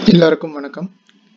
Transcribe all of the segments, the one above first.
எல்லாருக்கும் வணக்கம்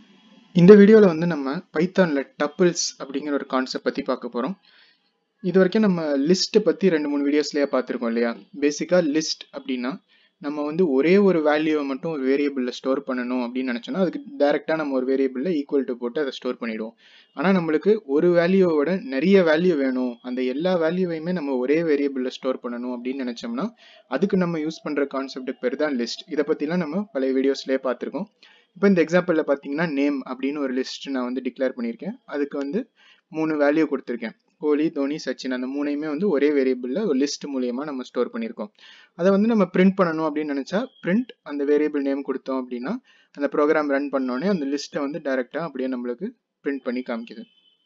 இந்த வீடியோவில் வந்து நம்ம பைத்தானில் டப்பிள்ஸ் அப்படிங்கிற ஒரு கான்செப்ட் பற்றி பார்க்க போகிறோம் இது வரைக்கும் நம்ம லிஸ்ட்டை பற்றி ரெண்டு மூணு வீடியோஸ்லேயே பார்த்துருக்கோம் இல்லையா பேசிக்காக லிஸ்ட் அப்படின்னா நம்ம வந்து ஒரே ஒரு வேல்யூவை மட்டும் ஒரு வேரியபிளில் ஸ்டோர் பண்ணணும் அப்படின்னு நினச்சோன்னா அதுக்கு டேரெக்டாக நம்ம ஒரு வேரியபிளில் ஈக்குவல் டு போட்டு அதை ஸ்டோர் பண்ணிவிடுவோம் ஆனால் நம்மளுக்கு ஒரு வேல்யூவோட நிறைய வேல்யூ வேணும் அந்த எல்லா வேல்யூவையுமே நம்ம ஒரே வேரியபிளில் ஸ்டோர் பண்ணணும் அப்படின்னு நினச்சோம்னா அதுக்கு நம்ம யூஸ் பண்ணுற கான்செப்ட்டுக்கு பேர் தான் லிஸ்ட் இதை பற்றிலாம் நம்ம பழைய வீடியோஸ்லேயே பார்த்துருக்கோம் இப்போ இந்த எக்ஸாம்பிளில் பார்த்தீங்கன்னா நேம் அப்படின்னு ஒரு லிஸ்ட் நான் வந்து டிக்ளேர் பண்ணியிருக்கேன் அதுக்கு வந்து மூணு வேல்யூ கொடுத்துருக்கேன் கோலி தோனி சச்சின் அந்த மூணையுமே வந்து ஒரே வேரியபிளில் ஒரு லிஸ்ட் மூலியமாக நம்ம ஸ்டோர் பண்ணியிருக்கோம் அதை வந்து நம்ம பிரிண்ட் பண்ணணும் அப்படின்னு நினச்சா பிரிண்ட் அந்த வேரியபிள் நேம் கொடுத்தோம் அப்படின்னா அந்த ப்ரோக்ராம் ரன் பண்ணோடனே அந்த லிஸ்ட்டை வந்து டைரெக்டாக அப்படியே நம்மளுக்கு பிரிண்ட் பண்ணி காமிக்குது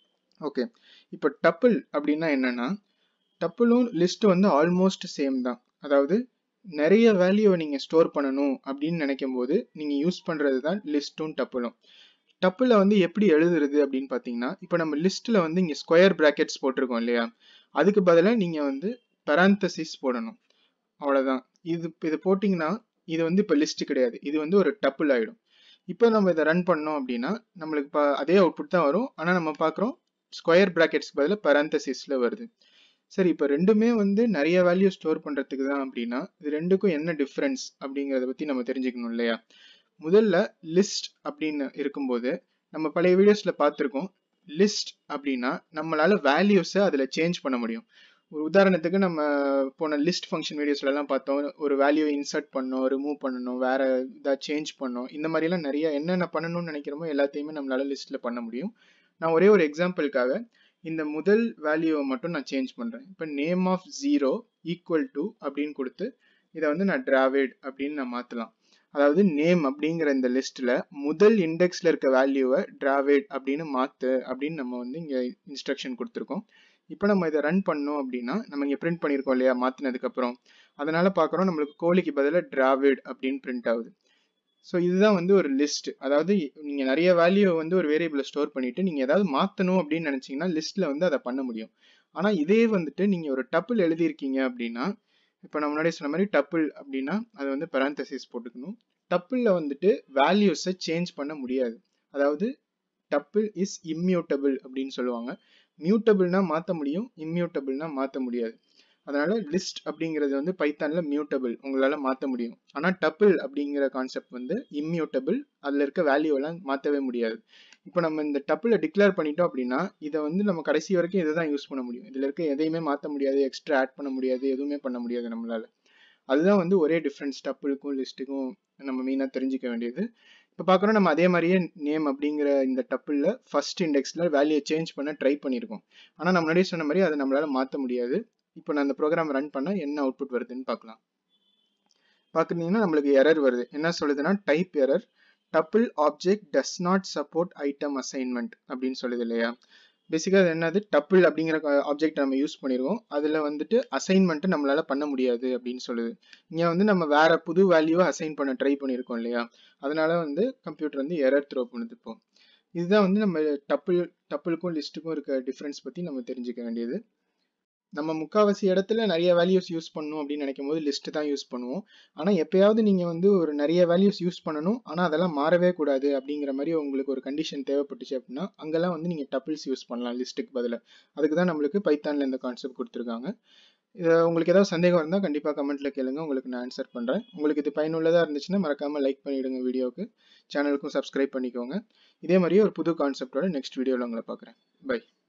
ஓகே இப்போ டப்பிள் அப்படின்னா என்னன்னா டப்பிளும் லிஸ்ட் வந்து ஆல்மோஸ்ட் சேம் தான் அதாவது நிறைய வேல்யூவை நீங்கள் ஸ்டோர் பண்ணணும் அப்படின்னு நினைக்கும் போது நீங்கள் யூஸ் பண்ணுறது தான் லிஸ்ட்டும் டப்பிளும் டப்பில் வந்து எப்படி எழுதுறது அப்படின்னு பார்த்தீங்கன்னா இப்போ நம்ம லிஸ்ட்டில் வந்து இங்கே ஸ்கொயர் ப்ராக்கெட்ஸ் போட்டிருக்கோம் இல்லையா அதுக்கு பதிலாக நீங்கள் வந்து பெராந்தசிஸ் போடணும் அவ்வளோதான் இது இது போட்டிங்கன்னா இது வந்து இப்போ லிஸ்ட் கிடையாது இது வந்து ஒரு டப்பிள் ஆகிடும் இப்போ நம்ம இதை ரன் பண்ணோம் அப்படின்னா நம்மளுக்கு இப்போ அதே அவுட்புட் தான் வரும் ஆனால் நம்ம பார்க்குறோம் ஸ்கொயர் ப்ராக்கெட்ஸ்க்கு பதிலாக பெராந்தசிஸில் வருது சரி இப்போ ரெண்டுமே வந்து நிறைய வேல்யூ ஸ்டோர் பண்ணுறதுக்கு தான் அப்படின்னா இது ரெண்டுக்கும் என்ன டிஃப்ரென்ஸ் அப்படிங்கிறத பற்றி நம்ம தெரிஞ்சுக்கணும் இல்லையா முதல்ல லிஸ்ட் அப்படின்னு இருக்கும்போது நம்ம பழைய வீடியோஸில் பார்த்துருக்கோம் லிஸ்ட் அப்படின்னா நம்மளால வேல்யூஸை அதில் சேஞ்ச் பண்ண முடியும் ஒரு உதாரணத்துக்கு நம்ம போன லிஸ்ட் ஃபங்க்ஷன் வீடியோஸ்லலாம் பார்த்தோம் ஒரு வேல்யூ இன்சர்ட் பண்ணோம் ரிமூவ் பண்ணணும் வேற இதாக சேஞ்ச் பண்ணோம் இந்த மாதிரிலாம் நிறைய என்னென்ன பண்ணணும்னு நினைக்கிறோமோ எல்லாத்தையுமே நம்மளால லிஸ்ட்டில் பண்ண முடியும் நான் ஒரே ஒரு எக்ஸாம்பிளுக்காக இந்த முதல் வேல்யூவை மட்டும் நான் சேஞ்ச் பண்ணுறேன் இப்போ name of zero equal to அப்படின்னு கொடுத்து இதை வந்து நான் டிராவிட் அப்படின்னு நான் மாற்றலாம் அதாவது நேம் அப்படிங்கிற இந்த லிஸ்ட்டில் முதல் இண்டெக்ஸில் இருக்க வேல்யூவை டிராவிட் அப்படின்னு மாற்று அப்படின்னு நம்ம வந்து இங்கே இன்ஸ்ட்ரக்ஷன் கொடுத்துருக்கோம் இப்போ நம்ம இதை ரன் பண்ணோம் அப்படின்னா நம்ம இங்கே பிரிண்ட் பண்ணியிருக்கோம் இல்லையா மாற்றினதுக்கப்புறம் அதனால பார்க்குறோம் நம்மளுக்கு கோழிக்கு பதிலாக டிராவிட் அப்படின்னு பிரிண்ட் ஆகுது ஸோ இதுதான் வந்து ஒரு லிஸ்ட் அதாவது நீங்கள் நிறைய வேல்யூ வந்து ஒரு வேரியபிளை ஸ்டோர் பண்ணிட்டு நீங்கள் ஏதாவது மாற்றணும் அப்படின்னு நினச்சிங்கன்னா லிஸ்ட்டில் வந்து அதை பண்ண முடியும் ஆனால் இதே வந்துட்டு நீங்கள் ஒரு டப்பிள் எழுதியிருக்கீங்க அப்படின்னா இப்போ நான் முன்னாடி சொன்ன மாதிரி டப்பிள் அப்படின்னா அதை வந்து பெராந்தசிஸ் போட்டுக்கணும் டப்பிளில் வந்துட்டு வேல்யூஸை சேஞ்ச் பண்ண முடியாது அதாவது டப்பிள் இஸ் இம்மியூட்டபிள் அப்படின்னு சொல்லுவாங்க மியூட்டபிள்னா மாற்ற முடியும் இம்மியூட்டபிள்னா மாற்ற முடியாது அதனால லிஸ்ட் அப்படிங்கிறது வந்து பைத்தானில் மியூட்டபிள் உங்களால் மாற்ற முடியும் ஆனால் டப்பிள் அப்படிங்கிற கான்செப்ட் வந்து இம்மியூட்டபிள் அதில் இருக்க வேல்யூவெல்லாம் மாற்றவே முடியாது இப்போ நம்ம இந்த டப்பிளை டிக்ளேர் பண்ணிட்டோம் அப்படின்னா இதை வந்து நம்ம கடைசி வரைக்கும் இதை தான் யூஸ் பண்ண முடியும் இதில் இருக்க எதையுமே மாற்ற முடியாது எக்ஸ்ட்ரா ஆட் பண்ண முடியாது எதுவுமே பண்ண முடியாது நம்மளால அதுதான் வந்து ஒரே டிஃப்ரென்ஸ் டப்பிளுக்கும் லிஸ்ட்டுக்கும் நம்ம மெயினாக தெரிஞ்சிக்க வேண்டியது இப்போ பார்க்குறோம் நம்ம அதே மாதிரியே நேம் அப்படிங்கிற இந்த டப்பிளில் ஃபர்ஸ்ட் இண்டெக்ஸில் வேல்யூ சேஞ்ச் பண்ண ட்ரை பண்ணியிருக்கோம் ஆனால் நம்ம முன்னாடியே சொன்ன மாதிரி அதை நம்மளால் மாற்ற முடியாது இப்போ நான் அந்த ப்ரோக்ராம் ரன் பண்ண என்ன அவுட்புட் வருதுன்னு பார்க்கலாம் பார்க்குறீங்கன்னா நம்மளுக்கு எரர் வருது என்ன சொல்லுதுன்னா type error tuple object does not support item assignment அப்படின்னு சொல்லுது இல்லையா பேசிக்காக அது என்னது டப்பிள் அப்படிங்கிற ஆப்ஜெக்ட் நம்ம யூஸ் பண்ணிடுவோம் அதில் வந்துட்டு அசைன்மெண்ட்டு நம்மளால பண்ண முடியாது அப்படின்னு சொல்லுது இங்கே வந்து நம்ம வேற புது வேல்யூவை அசைன் பண்ண ட்ரை பண்ணியிருக்கோம் இல்லையா அதனால வந்து கம்ப்யூட்டர் வந்து எரர் த்ரோ பண்ணுது இப்போ இதுதான் வந்து நம்ம டப்பிள் டப்பிளுக்கும் லிஸ்ட்டுக்கும் இருக்க டிஃப்ரென்ஸ் பற்றி நம்ம தெரிஞ்சுக்க வேண்டியது நம்ம முக்காவாசி இடத்துல நிறைய வேல்யூஸ் யூஸ் பண்ணணும் அப்படின்னு நினைக்கும் போது லிஸ்ட் தான் யூஸ் பண்ணுவோம் ஆனால் எப்பயாவது நீங்கள் வந்து ஒரு நிறைய வேல்யூஸ் யூஸ் பண்ணணும் ஆனால் அதெல்லாம் மாறவே கூடாது அப்படிங்கிற மாதிரி உங்களுக்கு ஒரு கண்டிஷன் தேவைப்பட்டுச்சு அப்படின்னா அங்கெல்லாம் வந்து நீங்கள் டப்பிள்ஸ் யூஸ் பண்ணலாம் லிஸ்ட்டுக்கு பதிலாக அதுக்கு தான் நம்மளுக்கு பைத்தானில் இந்த கான்செப்ட் கொடுத்துருக்காங்க இது உங்களுக்கு ஏதாவது சந்தேகம் இருந்தால் கண்டிப்பாக கமெண்ட்டில் கேளுங்க உங்களுக்கு நான் ஆன்சர் பண்ணுறேன் உங்களுக்கு இது பயனுள்ளதாக இருந்துச்சுன்னா மறக்காமல் லைக் பண்ணிவிடுங்க வீடியோவுக்கு சேனலுக்கும் சப்ஸ்கிரைப் பண்ணிக்கோங்க இதே மாதிரியே ஒரு புது கான்செப்டோட நெக்ஸ்ட் வீடியோவில் உங்களை பார்க்குறேன் பை